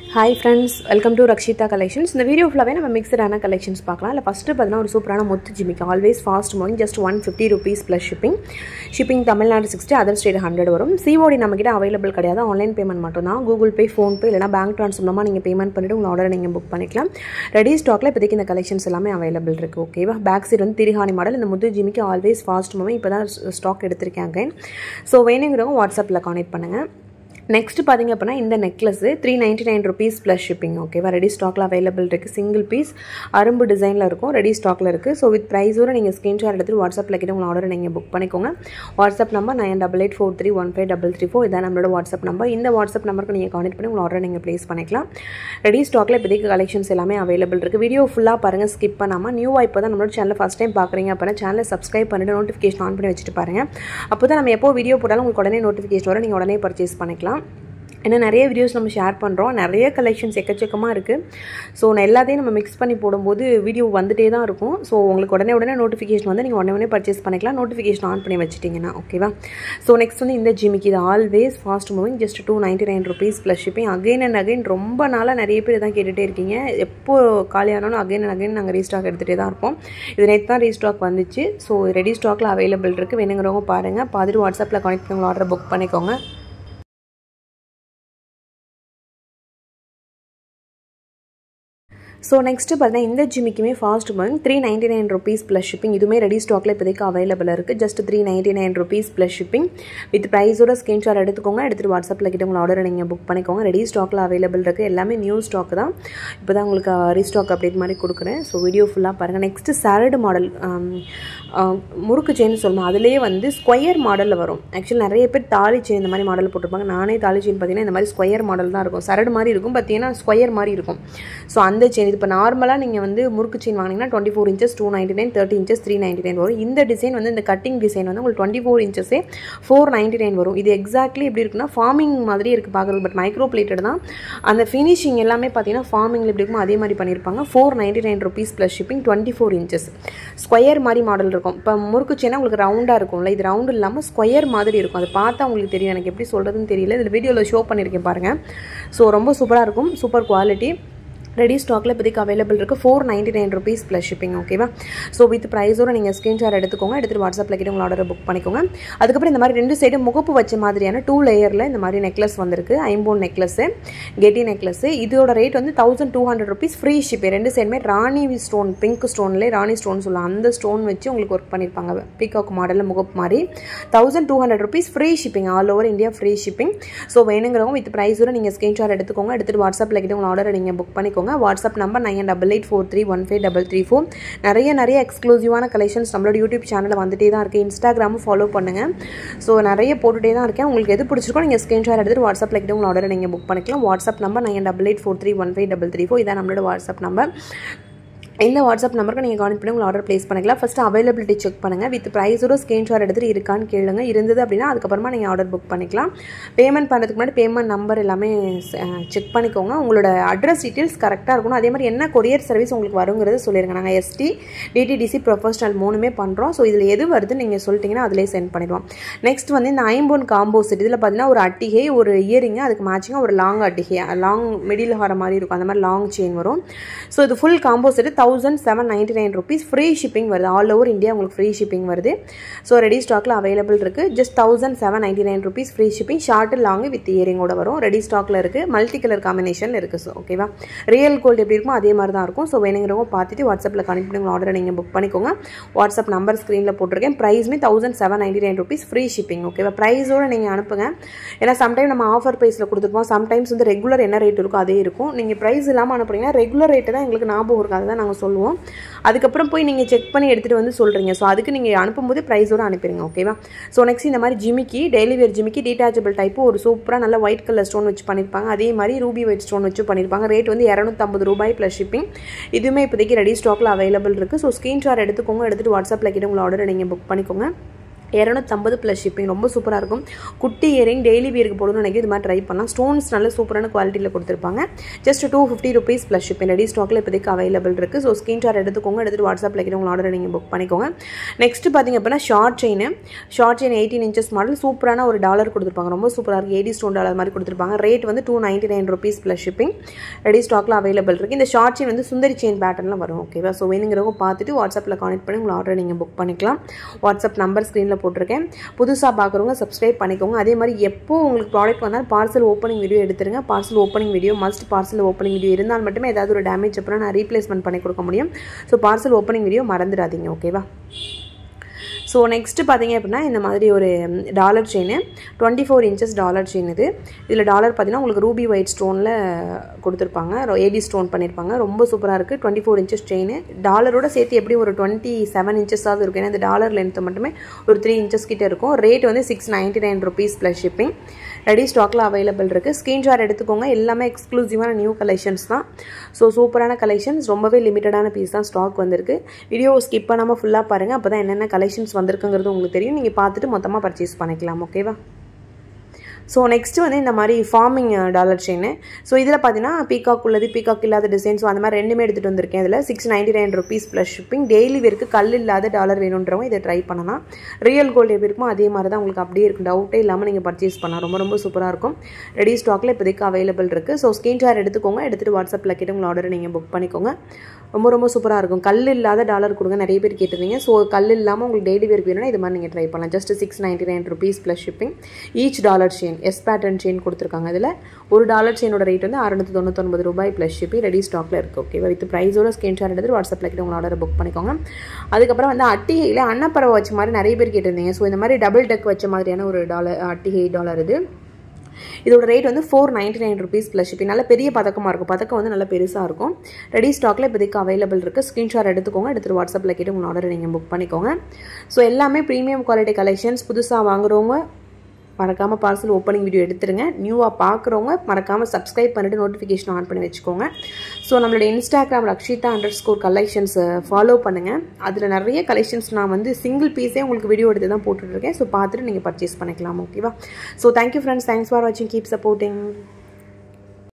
hi friends welcome to Rakshitha collections இந்த video ஃபுல்லாகவே நம்ம மிக்சடான கலெக்ஷன்ஸ் பார்க்கலாம் இல்லை ஃபஸ்ட்டு பார்த்தீங்கன்னா ஒரு சூப்பரான முத்து ஜிமிக்கு always fast moving just one fifty rupees plus shipping shipping Tamil Nadu sixty other state hundred வரும் சிஓடி நம்மக்கிட்ட அவைலபிள் கிடையாது ஆன்லைன் பேமெண்ட் மட்டும் தான் கூகுள் பே ஃபோன்பே இல்லைனா பேங்க் ட்ரான்ஸ்ஃபர் மூலமாக நீங்கள் பேமெண்ட் பண்ணிவிட்டு உங்கள் ஆர்டரை நீங்கள் புக் பண்ணிக்கலாம் ரெடி ஸ்டாக்கில் இப்போதைக்கு இந்த கலெக்ஷன்ஸ் எல்லாமே அவைலபிள் இருக்குது ஓகேவா பேக் சைடு வந்து திரிஹானி மாடல் இந்த முத்து ஜிமிக்கு ஆல்வேஸ் ஃபாஸ்ட் மூவிங் இப்போ தான் ஸ்டாக் எடுத்திருக்காங்க ஸோ வேணுங்கிறவங்க வாட்ஸ்அப்பில் கான்டெக்ட் பண்ணுங்கள் நெக்ஸ்ட் பார்த்தீங்க அப்படின்னா இந்த necklace three ninety nine rupees plus shipping ஓகேவா ரெடி ஸ்டாக்கில் அவைலபிள் இருக்குது சிங்கிள் பீஸ் அரும்பு டிசைனில் இருக்கும் ரெடி ஸ்டாக்கில் இருக்குது ஸோ வித் ப்ரைஸோட நீங்கள் ஸ்க்ரீன்ஷாட் எடுத்துட்டு வாட்ஸ்அப்பில் கிட்ட உங்கள் ஆர்டர் நீங்கள் புக் பண்ணிக்கோங்க WhatsApp number nine double eight four three one five double three four இதான் நம்மளோட வாட்ஸ்அப் நம்பர் இந்த வாட்ஸ்அப் நம்பருக்கு நீங்கள் கான்டெக்ட் பண்ணி உங்கள் ஆர்டர் நீங்கள் ப்ளேஸ் பண்ணிக்கலாம் ரெடி ஸ்டாக்கில் இப்போதைக்கு கலெக்ஷன்ஸ் எல்லாமே அவைலபிள் இருக்குது வீடியோ ஃபுல்லாக பாருங்கள் ஸ்கிப் பண்ணாமல் நியூவாக இப்போ தான் நம்மளோட சேனல் ஃபஸ்ட் டைம் பார்க்குறீங்க அப்படின்னா சேனலை சப்ஸ்கிரைப் பண்ணிட்டு நோட்டிஃபிகேஷன் ஆன் பண்ணி வச்சுட்டு பாருங்கள் அப்போ தான் நம்ம எப்போ வீடியோ போட்டாலும் உங்களுக்கு உடனே நோட்டிஃபிகேஷன் வரும் நீங்கள் உடனே பர்ச்சேஸ் பண்ணிக்கலாம் ஏன்னா நிறைய வீடியோஸ் நம்ம ஷேர் பண்ணுறோம் நிறைய கலெக்ஷன்ஸ் எக்கச்சக்கமாக இருக்குது ஸோ நான் எல்லாத்தையும் நம்ம மிக்ஸ் பண்ணி போடும்போது வீடியோ வந்துட்டே தான் இருக்கும் ஸோ உங்களுக்கு உடனே உடனே நோட்டிஃபிகேஷன் வந்து நீங்கள் உடனே உடனே பர்ச்சேஸ் பண்ணிக்கலாம் நோட்டிஃபிகேஷன் ஆன் பண்ணி வச்சுட்டிங்கன்னா ஓகேவா ஸோ நெக்ஸ்ட் வந்து இந்த ஜிமிக்கு இது always fast moving just two ninety nine rupees plus shipping again and again ரொம்ப நாளாக நிறைய பேர் தான் கேட்டுகிட்டே இருக்கீங்க எப்போ காலியானாலும் அகைன் அண்ட் அகைன் நாங்கள் ரீஸ்டாக் எடுத்துகிட்டே தான் இருப்போம் இது நேற்று தான் ரீஸ்டாக் வந்துச்சு ஸோ ரெடி ஸ்டாக்கில் அவைலபிள் இருக்குது வேணுங்கிறவங்க பாருங்கள் பார்த்துட்டு வாட்ஸ்அப்பில் கனெக்ட் பண்ணி உங்கள் ஆர்டர் புக் பண்ணிக்கோங்க ஸோ நெக்ஸ்ட்டு பார்த்தீங்கன்னா இந்த ஜிமிக்குமே fast moving three ninety nine rupees plus shipping இதுவுமே ரெடி ஸ்டாக்கில் இப்போதைக்கு அவைலபிள் இருக்குது just three ninety nine rupees plus shipping with ப்ரைஸோட ஸ்க்ரீன்ஷாட் எடுத்துக்கோங்க எடுத்துகிட்டு வாட்ஸ்அப்பில் கிட்ட உங்கள் ஆர்டரை நீங்கள் புக் பண்ணிக்கோங்க ரெடி ஸ்டாக்கில் அவைலபிள் இருக்குது எல்லாமே நியூ ஸ்டாக் தான் இப்போ தான் உங்களுக்கு ரீஸ்டாக் அப்டேட் மாதிரி கொடுக்குறேன் ஸோ வீடியோ ஃபுல்லாக பாருங்கள் நெக்ஸ்ட்டு சாலடு மாடல் முறுக்கு செயின் சொல்லணும் அதுலேயே வந்து ஸ்கொயர் மாடலில் வரும் ஆக்சுவலி நிறைய பேர் தாலி செயின் இந்த மாதிரி மாடல் போட்டிருப்பாங்க நானே தாலி செயின் பார்த்தீங்கன்னா இந்த மாதிரி ஸ்கொயர் மாடல் தான் இருக்கும் சரடு மாதிரி இருக்கும் பார்த்தீங்கன்னா ஸ்கொயர் மாதிரி இருக்கும் ஸோ அந்த செயின் இது இப்போ நார்மலாக நீங்கள் வந்து முறுக்கு செயின் வாங்கினீங்கன்னா twenty four inches two ninety nine thirty inches three ninety nine வரும் இந்த டிசைன் வந்து இந்த கட்டிங் டிசைன் வந்து உங்களுக்கு டுவெண்ட்டி ஃபோர் இன்ச்சஸே ஃபோர் நைன்ட்டி நைன் வரும் இது எக்ஸாக்ட்லி எப்படி இருக்குன்னா ஃபார்மிங் மாதிரி இருக்குது பார்க்குறது பட் மைக்ரோ பிளேட்டட் தான் அந்த ஃபினிஷிங் எல்லாமே பார்த்தீங்கன்னா ஃபார்மிங்கில் எப்படி இருக்கும் அதே மாதிரி பண்ணியிருப்பாங்க four ninety nine rupees plus shipping twenty four inches square மாதிரி மாடல் இருக்கும் இப்போ முறுக்கு செயினா உங்களுக்கு ரவுண்டாக இருக்கும்ல இது ரவுண்டு இல்லாமல் ஸ்கொயர் மாதிரி இருக்கும் அது பார்த்தா உங்களுக்கு தெரியும் எனக்கு எப்படி சொல்கிறதுன்னு தெரியல இதில் வீடியோவில் ஷோ பண்ணியிருக்கேன் பாருங்கள் ஸோ ரொம்ப சூப்பராக இருக்கும் சூப்பர் குவாலிட்டி ரெடி ஸ்டாக்கில் இப்போதைக்கு அவைலபிள் இருக்குது four ninety nine rupees plus shipping ஓகேவா ஸோ வித் ப்ரைஸோட நீங்கள் ஸ்க்ரீன்ஷாட் எடுத்துக்கோங்க எடுத்துகிட்டு வாட்ஸ்அப்பில் கிட்ட உங்கள் ஆர்டரை புக் பண்ணிக்கோங்க அதுக்கப்புறம் இந்த மாதிரி ரெண்டு சைடு முகப்பு வச்ச மாதிரியான டூ லேயரில் இந்த மாதிரி நெக்லஸ் வந்திருக்கு ஐம்போன் நெக்லஸ்ஸு கெட்டி நெக்லஸ்ஸு இதோட ரேட் வந்து thousand two hundred rupees free ship ரெண்டு சைடுமே ராணி ஸ்டோன் பிங்க் ஸ்டோன்லேயே ராணி ஸ்டோன் சொல்லலாம் அந்த ஸ்டோன் வச்சு உங்களுக்கு ஒர்க் பண்ணியிருப்பாங்க பீகாக் மாடலில் முகப்பு மாதிரி thousand two hundred rupees free shipping all over India free shipping so வேணுங்கிறவங்க வித் ப்ரைஸோட நீங்கள் ஸ்க்ரீன்ஷாட் எடுத்துக்கோங்க எடுத்துகிட்டு வாட்ஸ்அப்பில் கிட்ட உங்கள் ஆர்டரை நீங்கள் புக் பண்ணிக்கோங்க WhatsApp number nine double eight four three one five double three four நிறைய நிறைய எக்ஸ்க்ளூசிவான கலெக்ஷன்ஸ் நம்மளோட யூடியூப் சேனலில் வந்துட்டே தான் இருக்குது இன்ஸ்டாகிராமும் ஃபாலோ பண்ணுங்கள் ஸோ நிறைய போட்டுகிட்டே தான் இருக்கேன் உங்களுக்கு எது பிடிச்சிருக்கோ நீங்கள் ஸ்க்ரீன்ஷாட் எடுத்துகிட்டு வாட்ஸ்அப்பில் கிட்ட உங்கள் ஆர்டரை நீங்கள் புக் பண்ணிக்கலாம் WhatsApp number nine double eight four three one five double three four இதான் நம்மளோட வாட்ஸ்அப் நம்பர் இந்த வாட்ஸ்அப் நம்பருக்கு நீங்கள் கான்டெக்ட் பண்ணி உங்கள் ஆர்டர் ப்ளேஸ் பண்ணிக்கலாம் ஃபஸ்ட்டு அவைலபிலிட்டி செக் பண்ணுங்கள் வித் ப்ரைஸோட ஸ்க்ரீன்ஷாட் எடுத்துகிட்டு இருக்கான்னு கேளுங்க இருந்தது அப்படின்னா அதுக்கப்புறமா நீங்கள் ஆர்டர் புக் பண்ணிக்கலாம் பேமெண்ட் பண்ணுறதுக்கு முன்னாடி பேமெண்ட் நம்பர் எல்லாமே செக் பண்ணிக்கோங்க உங்களோட அட்ரஸ் டீட்டெயில்ஸ் கரெக்டாக இருக்கணும் அதே மாதிரி என்ன கொரியர் சர்வீஸ் உங்களுக்கு வருங்கிறது சொல்லிடுங்க நாங்கள் எஸ்டி டிடிடிசி ப்ரொஃபஷனல் மூணுமே பண்ணுறோம் ஸோ இதில் எது வருதுன்னு நீங்கள் சொல்லிட்டீங்கன்னா அதிலே சென்ட் பண்ணிடுவோம் நெக்ஸ்ட் வந்து இந்த ஐம்போன் காம்போ செட் இதில் பார்த்தீங்கன்னா ஒரு அட்டிகை ஒரு இயரிங்கு அதுக்கு மேட்சிங்காக ஒரு லாங் அட்டிகை லாங் மிடில் ஹார மாதிரி இருக்கும் அந்த மாதிரி லாங் செயின் வரும் ஸோ இது full combo set thousand seven ninety nine rupees free shipping வருது ஆல் ஓவர் இந்தியா உங்களுக்கு ஃப்ரீ ஷிப்பிங் வருது ஸோ ரெடி ஸ்டாக்கில் அவைலபிள் இருக்குது just thousand seven ninety nine rupees free shipping short long with இயரிங்கோட வரும் ready ஸ்டாக்கில் இருக்குது மல்டி கலர் காம்பினேஷனில் இருக்குது ஸோ ஓகேவா ரியல் கோல்டு எப்படி இருக்குமோ அதே மாதிரி தான் இருக்கும் ஸோ வேணுங்கிறவங்க பார்த்துட்டு வாட்ஸ்அப்பில் கனெக்ட் பண்ணி உங்கள் ஆர்டரை நீங்கள் புக் பண்ணிக்கோங்க வாட்ஸ்அப் நம்பர் ஸ்க்ரீனில் போட்டிருக்கேன் ப்ரைஸ்மே thousand seven ninety nine rupees free shipping ஓகேவா ப்ரைஸோடு நீங்கள் அனுப்புங்க ஏன்னா சம்டைம் நம்ம ஆஃபர் ப்ரைஸில் கொடுத்துருப்போம் சம்டைம்ஸ் வந்து ரெகுலர் என்ன ரேட் இருக்கோ அதே இருக்கும் நீங்கள் ப்ரைஸ் இல்லாமல் அனுப்புறீங்கன்னா ரெகுலர் ரேட்டு தான் எங்களுக்கு ஞாபகம் இருக்கும் அதை தான் நாங்கள் சொல்லுவோம் அதுக்கப்புறம் போய் நீங்கள் செக் பண்ணி எடுத்துகிட்டு வந்து சொல்கிறீங்க ஸோ அதுக்கு நீங்கள் அனுப்பும்போது ப்ரைஸோடு அனுப்பிடுங்க ஓகேவா ஸோ நெக்ஸ்ட் இந்த மாதிரி ஜிமிக்கி டெய்லி வேர் ஜிமிக்கி டீட்டாச்சபிள் டைப்பு ஒரு சூப்பராக நல்ல ஒயிட் கலர் ஸ்டோன் வச்சு பண்ணியிருப்பாங்க அதே மாதிரி ரூபி ஒயிட் ஸ்டோன் வச்சு பண்ணியிருப்பாங்க ரேட் வந்து இரநூத்தம்பது ரூபாய் ப்ளஸ் ஷிப்பிங் இதுவுமே இப்போதைக்கு ரெடி ஸ்டாக்கில் அவைலபிள் இருக்குது ஸோ ஸ்க்ரீன்ஷாட் எடுத்துக்கோங்க எடுத்துகிட்டு வாட்ஸ்அப்பில் கிட்ட உங்கள் ஆர்டரை நீங்கள் புக் பண்ணிக்கோங்க இரநூத்தம்பது ப்ளஸ் ஷிப்பிங் ரொம்ப சூப்பராக இருக்கும் குட்டி இயரிங் டெய்லி வியருக்கு போடணும்னு நினைக்கிறேன் இது மாதிரி ட்ரை பண்ணலாம் ஸ்டோன்ஸ் நல்ல சூப்பரான குவாலிட்டியில் கொடுத்துருப்பாங்க just two fifty rupees plus shipping ready ஸ்டாக்கில் இப்போதைக்கு அவைலபிள் இருக்குது ஸோ ஸ்க்ரீன்ஷாட் எடுத்துக்கோங்க எடுத்துகிட்டு வாட்ஸ்அப்பில் வைக்கிற உங்கள் ஆர்டர் நீங்கள் புக் பண்ணிக்கோங்க நெக்ஸ்ட் பார்த்திங்க அப்படின்னா short chain short chain eighteen inches model சூப்பரான ஒரு டாலர் கொடுத்துருப்பாங்க ரொம்ப சூப்பராக இருக்குது எயிட்டி ஸ்டோன் டாலர் மாதிரி கொடுத்துருப்பாங்க ரேட் வந்து two ninety nine rupees plus shipping ready ஸ்டாக்கில் அவைலபிள் இருக்குது இந்த ஷார்ட் செயின் வந்து சுந்தரி செயின் பேட்டர்னில் வரும் ஓகேவா ஸோ வேணுங்கிறவங்க பார்த்துட்டு வாட்ஸ்அப்பில் கான்டெக்ட் பண்ணி உங்கள் ஆர்டர் நீங்கள் புக் பண்ணிக்கலாம் வாட்ஸ்அப் நம்பர் ஸ்க்ரீனில் போட்டிருக்கேன் புதுசாக பார்க்குறவங்க சப்ஸ்கிரைப் பண்ணிக்கோங்க அதே மாதிரி எப்போ உங்களுக்கு ப்ராடக்ட் வந்தால் பார்சல் ஓப்பனிங் வீடியோ எடுத்துருங்க parcel opening video must parcel opening video இருந்தால் மட்டுமே ஏதாவது ஒரு டேமேஜ் அப்புறம் நான் ரீப்ளேஸ்மெண்ட் பண்ணி கொடுக்க முடியும் ஸோ பார்சல் ஓப்பனிங் வீடியோ மறந்துடாதீங்க ஓகேவா ஸோ நெக்ஸ்ட்டு பார்த்தீங்க அப்படின்னா இந்த மாதிரி ஒரு dollar chain twenty four inches dollar chain இது இதில் டாலர் பார்த்தீங்கன்னா உங்களுக்கு ரூபி ஒயிட் ஸ்டோனில் கொடுத்துருப்பாங்க ஏடி ஸ்டோன் பண்ணியிருப்பாங்க ரொம்ப சூப்பராக இருக்குது டுவெண்ட்டி ஃபோர் இன்ச்சஸ் செயின் டாலரோட சேர்த்து எப்படி ஒரு டுவெண்ட்டி செவன் இன்ச்சஸாவது இருக்கும் ஏன்னா இந்த டாலர் லென்த்து மட்டுமே ஒரு த்ரீ இன்ச்சஸ் கிட்டே இருக்கும் ரேட் வந்து six ninety nine rupees plus shipping ready ஸ்டாக்கில் அவைலபிள் இருக்குது ஸ்க்ரீன்ஷாட் எடுத்துக்கோங்க எல்லாமே எக்ஸ்க்ளூசிவான நியூ கலெக்ஷன்ஸ் தான் ஸோ சூப்பரான கலெக்ஷன்ஸ் ரொம்பவே லிமிட்டடான பீஸ் தான் ஸ்டாக் வந்திருக்கு வீடியோ ஸ்கிப் பண்ணாமல் ஃபுல்லாக பாருங்கள் அப்போ தான் என்னென்ன கலெக்ஷன்ஸ் வந்திருக்குங்கிறது உங்களுக்கு தெரியும் நீங்கள் பார்த்துட்டு மொத்தமாக பர்ச்சேஸ் பண்ணிக்கலாம் ஓகேவா ஸோ நெக்ஸ்ட்டு வந்து இந்த மாதிரி ஃபார்மிங் டாலர் செயின் ஸோ இதில் பார்த்தீங்கன்னா பீகாக் உள்ளது பீகாக் இல்லாத டிசைன் ஸோ அந்த மாதிரி ரெண்டுமே எடுத்துகிட்டு வந்திருக்கேன் இதில் six ninety nine rupees plus shipping daily வேருக்கு கல் இல்லாத டாலர் வேணுன்றவங்க இதை ட்ரை பண்ணலாம் ரியல் கோல்டு எப்படி இருக்குமோ அதே மாதிரி தான் உங்களுக்கு அப்படியே இருக்கும் டவுட்டே இல்லாமல் நீங்கள் பர்ச்சேஸ் பண்ணலாம் ரொம்ப ரொம்ப சூப்பராக இருக்கும் ரெடி ஸ்டாக்கில் இப்போதைக்கு அவைலபிள் இருக்குது ஸோ ஸ்க்ரீன்ஷாட் எடுத்துக்கோங்க எடுத்துகிட்டு வாட்ஸ்அப்பில் கேட்டு உங்கள் ஆர்டர் நீங்கள் புக் பண்ணிக்கோங்க ரொம்ப ரொம்ப சூப்பராக இருக்கும் கல் இல்லாத டாலர் கொடுங்க நிறைய பேர் கேட்டிருந்தீங்க ஸோ கல் இல்லாமல் உங்களுக்கு டெய்லி வேருக்கு வேணும்னா இது மாதிரி நீங்கள் ட்ரை பண்ணலாம் just six ninety nine rupees plus shipping each dollar chain S pattern chain கொடுத்துருக்காங்க இதில் ஒரு டாலர் செயினோட ரேட் வந்து அறுநூத்தி தொண்ணூத்தொன்பது ரூபாய் ப்ளஸ் ஷிப்பிங் ரெடி ஸ்டாக்கில் இருக்குது ஓகே வித் ப்ரைஸோட ஸ்க்ரீன்ஷாட் எடுத்து வாட்ஸ்அப்பில் கிட்ட உங்கள் ஆர்டரை புக் பண்ணிக்கோங்க அதுக்கப்புறம் வந்து அட்டிகையில் அன்னப்பறவை வச்ச மாதிரி நிறைய பேர் கேட்டிருந்தீங்க ஸோ இந்த மாதிரி டபுள் டெக் வச்ச மாதிரியான ஒரு டாலர் அட்டிகை டாலர் இது இதோட ரேட் வந்து four ninety nine rupees plus shipping நல்ல பெரிய பதக்கமாக இருக்கும் பதக்கம் வந்து நல்ல பெருசாக இருக்கும் ரெடி ஸ்டாக்கில் இப்போதைக்கு அவைலபிள் இருக்குது ஸ்க்ரீன்ஷாட் எடுத்துக்கோங்க எடுத்துகிட்டு வாட்ஸ்அப்பில் கேட்டு உங்கள் ஆர்டர் நீங்கள் புக் பண்ணிக்கோங்க ஸோ எல்லாமே ப்ரீமியம் குவாலிட்டி கலெக்ஷன்ஸ் புதுசாக வாங்குறவங்க மறக்காமல் பார்சல் ஓப்பனிங் வீடியோ எடுத்துருங்க நியூவாக பார்க்குறவங்க மறக்காமல் சப்ஸ்கிரைப் பண்ணிவிட்டு நோட்டிஃபிகேஷன் ஆன் பண்ணி வச்சுக்கோங்க ஸோ நம்மளோட Instagram Rakshitha underscore collections follow பண்ணுங்கள் அதில் நிறைய கலெக்ஷன்ஸ் நான் வந்து சிங்கிள் பீஸே உங்களுக்கு வீடியோ எடுத்து தான் போட்டுட்ருக்கேன் ஸோ பார்த்துட்டு நீங்கள் பர்ச்சேஸ் பண்ணிக்கலாம் ஓகேவா so thank you friends thanks for வாட்சிங் கீப் சப்போர்ட்டிங்